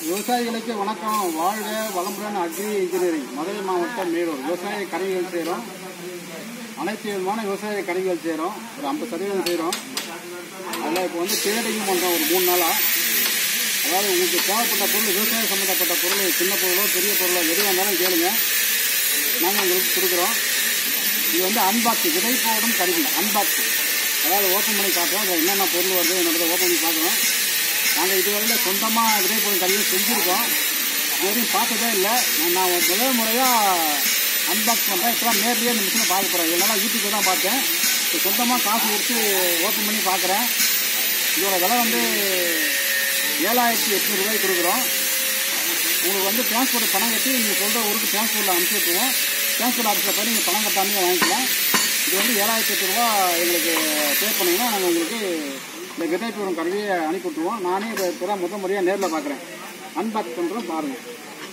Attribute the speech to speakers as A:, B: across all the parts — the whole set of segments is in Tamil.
A: விவசாயிகளுக்கு வணக்கம் வாழ்க வளமுடன் அக்ரி இன்ஜினியரிங் மதுரை மாவட்டம் மேலூர் விவசாய கருவிகள் செய்கிறோம் அனைத்து விதமான விவசாய கருவிகள் செய்கிறோம் ஒரு ஐம்பது சதவீதம் செய்கிறோம் அதில் இப்போ வந்து ட்ரேடிங்கும் பண்ணுறோம் ஒரு மூணு நாளாக அதாவது உங்களுக்கு தேவைப்பட்ட பொருள் விவசாயம் சம்மந்தப்பட்ட பொருள் சின்ன பொருளோ பெரிய பொருளோ எதுவாக இருந்தாலும் கேளுங்க நாங்கள் உங்களுக்கு கொடுக்குறோம் இது வந்து அன்பாக்ஸ் விதை போடும் கருவி அன்பாக்ஸ் அதாவது ஓப்பன் பண்ணி காட்டுறோம் அதில் என்னென்ன பொருள் வருது என்னோட ஓப்பன் பண்ணி பார்க்குறோம் நாங்கள் இதுவரையில் சொந்தமாக விதை போடும் கருவியும் செஞ்சுருக்கோம் இதுவரையும் பார்த்ததே இல்லை நான் நான் முதல் முறையாக அன்பாக்ஸ் பண்ணுறேன் இப்போ நேர்லேயே இந்த மிஷினை பார்க்க போகிறேன் இதெல்லாம் யூடியூப்பில் தான் பார்த்தேன் இப்போ சொந்தமாக காசு கொடுத்து ஓப்பன் பண்ணி பார்க்குறேன் இதோட விலை வந்து ஏழாயிரத்தி எட்நூறு ரூபாய்க்கு கொடுக்குறோம் உங்களுக்கு வந்து டிரான்ஸ்போர்ட் பணம் கட்டி நீங்கள் சொல்கிற ஊருக்கு டிரான்ஸ்போர்ட்டில் அனுப்பிச்சி விட்டுருவோம் டிரான்ஸ்போர்ட் ஆஃபீஸில் போய் நீங்கள் பணம் கட்டாமே வாங்கிக்கலாம் இது வந்து ஏழாயிரத்தி எட்டு ரூபா எங்களுக்கு பே பண்ணிங்கன்னா நாங்கள் உங்களுக்கு இந்த விதைப்பூரம் கருவியை அனுப்பி விட்டுருவோம் நானே இதை இப்போ தான் முத முறையாக நேரில் பார்க்குறேன் அன்பாக்ஸ் பண்ணுறோம் பாருங்கள்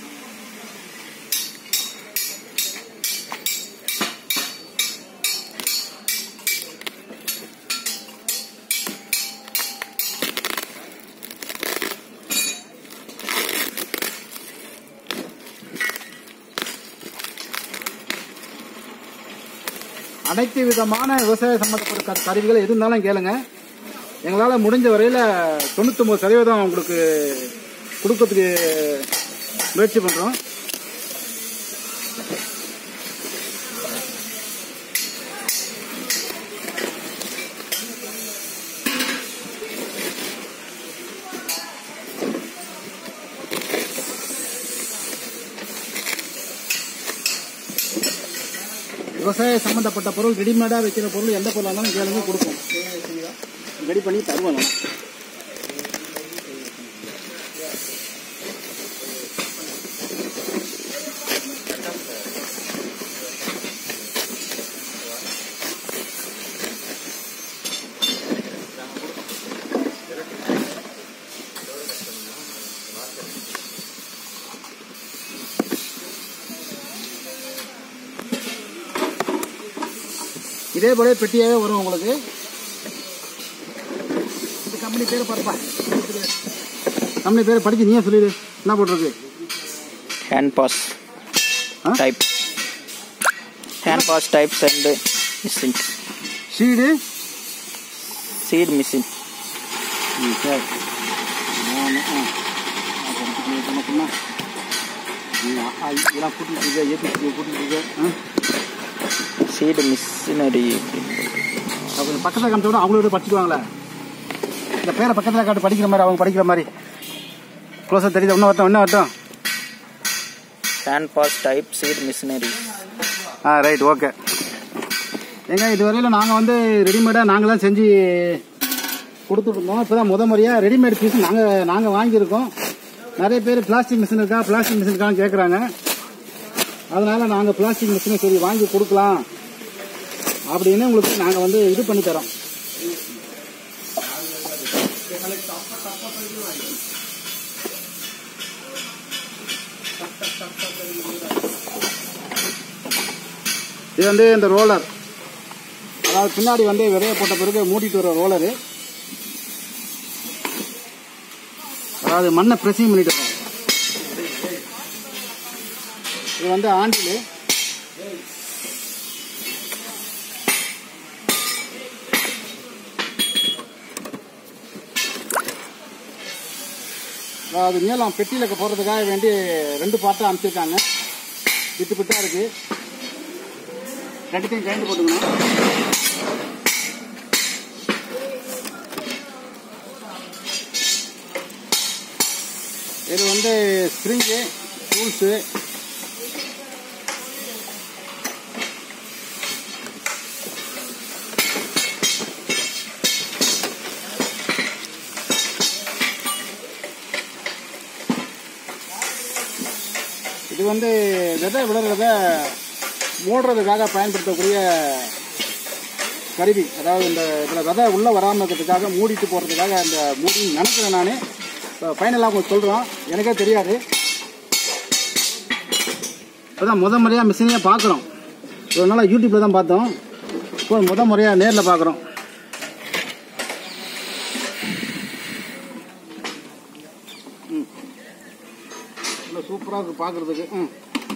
A: அனைத்து விதமான விவசாய சம்மந்தப்பட்ட கரு- கருவிகள் எது இருந்தாலும் கேளுங்க எங்களால் முடிஞ்ச வரையில் தொண்ணூத்தொம்பது சதவீதம் உங்களுக்கு கொடுக்கறதுக்கு முயற்சி பண்ணுறோம் விவசாய சம்மந்தப்பட்ட பொருள் ரெடிமேடாக வைக்கிற பொருள் எந்த பொருளாக இருந்தாலும் கேளுங்க கொடுப்போம் ரெடி பண்ணி தருவோம் நம்ம. இதே போல பெட்டியாகவே வரும் உங்களுக்கு இந்த கம்பெனி பேர் பாருப்பா கம்பெனி பேர் படிச்சு நீயே சொல்லிடு என்ன போட்டிருக்கு
B: hand pass
A: Huh?
B: type hand pass types and machines
A: seed
B: seed machine
A: ம் சரி ஆமாம் ஆ அப்புறம் இது பண்ண இதெல்லாம் கூட்டிகிட்டு இருக்க ஏபிசி கூட்டிகிட்டு இருக்க ஆ
B: seed machinery
A: அவங்க பக்கத்தில் காமிச்ச விட அவங்களோட படிச்சுக்குவாங்களே இந்த பேரை பக்கத்தில் காட்டு படிக்கிற மாதிரி அவங்க படிக்கிற மாதிரி க்ளோஸாக தெரியுது இன்னும் வரட்டும் இன்னும் வரட்டும்
B: hand pass type seed machinery
A: ஆ ரைட் ஓகே ஏங்க இதுவரையில் நாங்கள் வந்து ரெடிமேடாக நாங்கள் தான் செஞ்சு கொடுத்துட்ருந்தோம் இப்போ தான் முத முறையாக ரெடிமேட் பீஸ் நாங்கள் நாங்கள் வாங்கியிருக்கோம் நிறைய பேர் பிளாஸ்டிக் மிஷின் இருக்கா பிளாஸ்டிக் மிஷின் இருக்கான்னு கேட்குறாங்க அதனால் நாங்கள் பிளாஸ்டிக் மிஷினை சரி வாங்கி கொடுக்கலாம் அப்படின்னு உங்களுக்கு நாங்கள் வந்து இது பண்ணி தரோம் இது வந்து இந்த ரோலர் அதாவது பின்னாடி வந்து விதைய போட்ட பிறகு மூடிட்டு வர ரோலரு அதாவது மண்ணை ப்ரெஸிங் பண்ணிட்டு வரோம் இது வந்து ஆண்டில் அதாவது நீளம் பெட்டியில் போடுறதுக்காக வேண்டி ரெண்டு பாட்டாக அனுப்பிச்சிருக்காங்க விட்டு விட்டா இருக்கு ரெண்டுத்தையும் கலந்து போட்டுக்கணும் இது வந்து ஸ்ப்ரிங்கு டூல்ஸு இது வந்து விதை விடுறத மூடுறதுக்காக பயன்படுத்தக்கூடிய கருவி அதாவது இந்த இதில் விதை உள்ளே வராமல் இருக்கிறதுக்காக மூடிட்டு போடுறதுக்காக அந்த மூடி நினைக்கிறேன் நான் இப்போ ஃபைனலாக உங்களுக்கு சொல்கிறோம் எனக்கே தெரியாது இப்போதான் முத முறையாக மிஷினையே பார்க்குறோம் ஒரு நாளாக யூடியூப்பில் தான் பார்த்தோம் இப்போ முத முறையாக நேரில் பார்க்குறோம் நல்லா சூப்பராக இருக்கு பார்க்குறதுக்கு ம்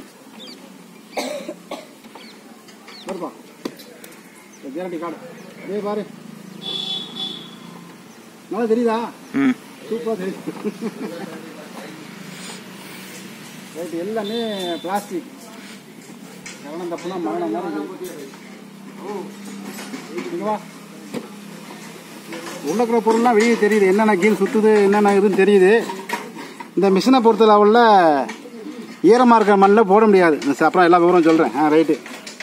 A: வருப்பா கேரண்டி கார்டு அதே பாரு நல்லா தெரியுதா
B: ம்
A: சூப்பராக தெரியுது ரைட் எல்லாமே பிளாஸ்டிக் கவனம் தப்புனா மரணம் மாதிரி இருக்குது. இங்க வா உள்ள இருக்கிற பொருள்லாம் வெளியே தெரியுது என்னென்ன கீழ் சுற்றுது என்னென்ன இதுன்னு தெரியுது இந்த மிஷினை பொறுத்த லெவலில் ஈரமாக இருக்கிற மண்ணில் போட முடியாது நான் அப்புறம் எல்லா விவரம் சொல்கிறேன் ஆ ரைட்டு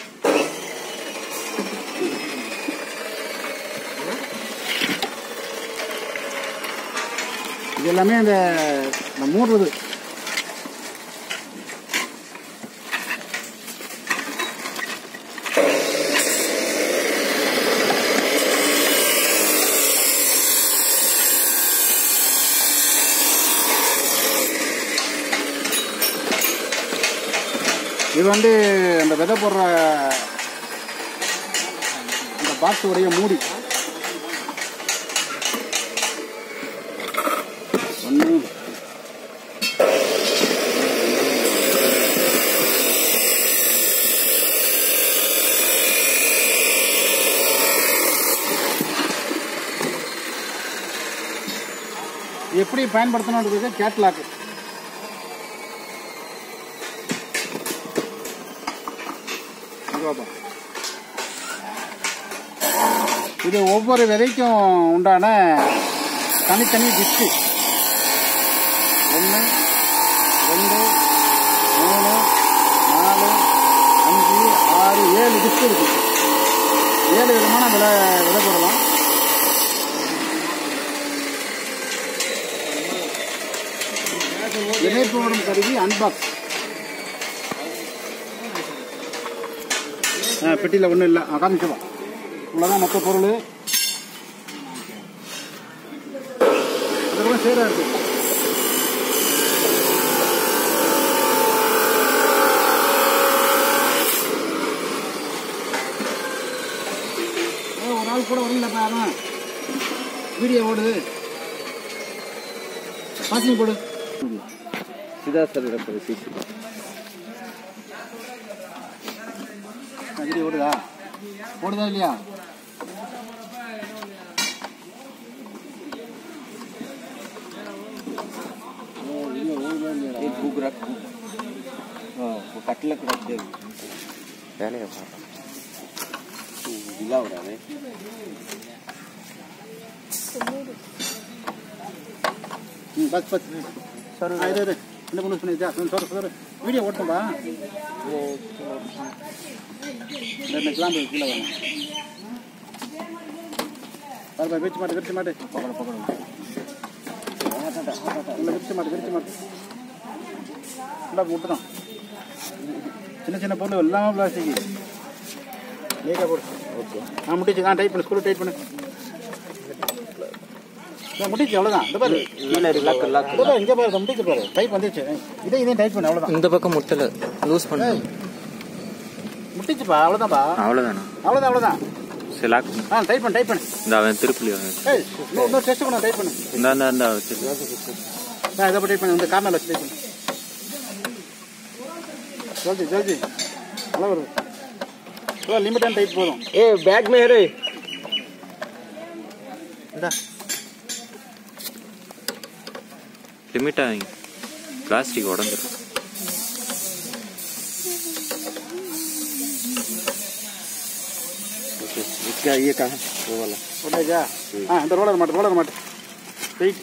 A: இது எல்லாமே இந்த இந்த மூடுறது இது வந்து அந்த விதை போடுற அந்த பாக்ஸ் உடைய மூடி ஒன்று எப்படி பயன்படுத்தணுன்றது கேட்லாக்கு இது ஒவ்வொரு விதைக்கும் உண்டான தனித்தனி டிஸ்க்கு ஒன்று ரெண்டு மூணு நாலு அஞ்சு ஆறு ஏழு டிஸ்க் இருக்கு ஏழு விதமான விலை விலை போடலாம் இணைப்பு வரும் கருவி அன்பாக்ஸ் ஆ பெட்டியில் ஒன்றும் இல்லை காமிச்சுவா இவ்வளோதான் மொத்த பொருள் அதெல்லாம் சேராக இருக்கு ஏ, ஒரு ஆள் கூட வரலப்பா அவன் வீடியோ ஓடுது பாசிங் போடு
B: सीधा सर रखो सीसी
A: வீடியோ ஓடுதா ஓடுதா இல்லையா
B: एक बुक रख हाँ वो कटलक रख दे पहले का गिला हो रहा है
A: ம் பஸ் பஸ் சார் இரு இரு என்ன பண்ணு பண்ணிச்சா சார் சார் வீடியோ ஓட்டும்பா ரெண்டு கிளாம்பு கீழே வரணும் பாருப்பா விரிச்சு மாட்டு விரிச்சு மாட்டு பக்கட பக்கட இல்லை விரிச்சு மாட்டு விரிச்சு மாட்டு இல்லை விட்டுடும் சின்ன சின்ன பொருள் எல்லாமே பிளாஸ்டிக் நீட்டாக போடு ஓகே ஆ முட்டிச்சு ஆ டைட் பண்ணு ஸ்கூலில் டைட் பண்ணு இதான் முட்டிச்சு அவ்வளோதான் இந்த பாரு
B: லக் லக்
A: இதோ பாரு, இங்க பாரு முட்டிச்சு பாரு டைப் வந்துருச்சு இதே இதையும் டைப் பண்ணு அவ்வளோதான்
B: இந்த பக்கம் முட்டல லூஸ் பண்ணு
A: முட்டிச்சுப்பா அவ்வளோதான்ப்பா
B: அவ்வளோதானா
A: அவ்வளோதான் அவ்வளோதான்
B: சரி லாக் பண்ணு
A: ஆ டைப் பண்ணு டைப் பண்ணு
B: இந்த அவன் திருப்பலி அவன்
A: ஏய் இன்னும் இன்னொரு டெஸ்ட் பண்ண டைப் பண்ணு
B: இந்த இந்த இந்த வச்சு
A: நான் இதை டைப் பண்ணு இந்த கார்னர் வச்சு டைப் பண்ணு ஜல்தி ஜல்தி நல்லா வருது இவ்வளோ லிமிட்டான டைப் போதும்
B: ए बैग में है रे
A: இந்தா
B: லிமிட் ஆகுங்க பிளாஸ்டிக் உடஞ்சிரும் इसका ये कहाँ वो वाला
A: போட்டாச்சா ஆ இந்த ரோலர் மாட்டு ரோலர் மாட்டு வெயிட்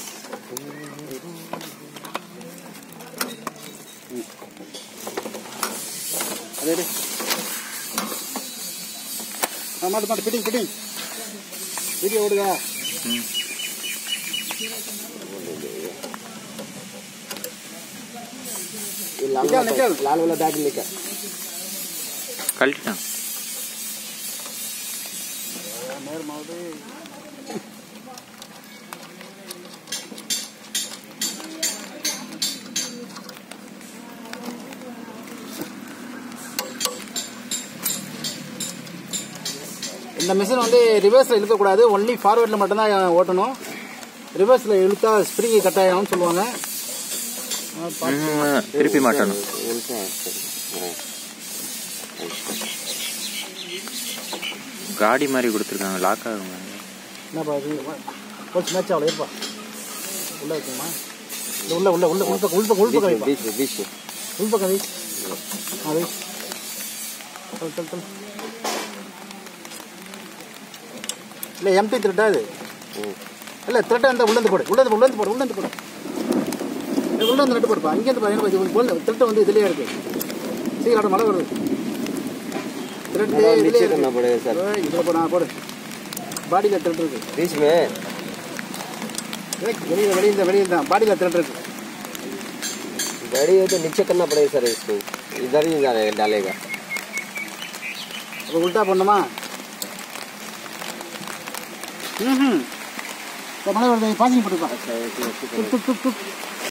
A: அதே எடு. ஆ மாட்டு மாட்டு ஃபிட்டிங் ஃபிட்டிங் வீடியோ ஓடுதா
B: ம்
A: நிக்கல் நிக்கல்
B: लाल वाला बैग लेकर கழட்டிட்டான்
A: நேர்மாவது இந்த மிஷின் வந்து ரிவர்ஸில் இழுக்கக்கூடாது ஒன்லி ஃபார்வேர்டில் மட்டும்தான் ஓட்டணும் ரிவர்ஸில் இழுத்தா ஸ்ப்ரிங் கட் ஆகிடும்னு சொல்லுவாங்க
C: ம், திருப்பி மாட்டணும்
B: उल्टा सर हाँ
C: காடி மாதிரி கொடுத்துருக்காங்க லாக் ஆகுங்க
A: என்னப்பா இது கொஞ்சம் மேட்ச் ஆகல இருப்பா உள்ள இருக்குமா இந்த உள்ள உள்ள உள்ள உள்பக்கம் உள்பக்கம் உள்பக்கம் வைப்பா
B: बीच में बीच में
A: உள்பக்கம் வை ஆ வை தல் தல் தல் இல்லை எம்டி திருட்டா இது
B: हम्म,
A: இல்லை திருட்டா இருந்தால் உள்ளேந்து போடு உள்ளேந்து போடு உள்ளேந்து போடு உள்ளேந்து போடு ஏய், உள்ளேந்து நட்டு போடுப்பா இங்கேருந்து பாருங்க இது உள்ள திருட்டு வந்து இதுலேயே இருக்கு சீக்கிரம் மழை வருது திருட்டு
B: थोड़ा
A: இதுலேயே
B: नीचे
A: இருக்கு
B: करना पड़ेगा सर
A: ஏய், இதுல போடு நான் போடு பாடியில் திருட்டு இருக்கு
B: बीच में
A: ஏய், வெளியில வெளியில் தான் வெளியில் தான் பாடியில் திருட்டு இருக்கு
B: गाड़ी है तो नीचे करना पड़ेगा सर इसको इधर ही डाले- डालेगा
A: அப்போ உல்ட்டா பண்ணுமா ம் இப்போ மழை வருது பாசிங் போட்டுப்பா
B: अच्छा ऐसे ऐसे
A: துப் துப் துப் துப்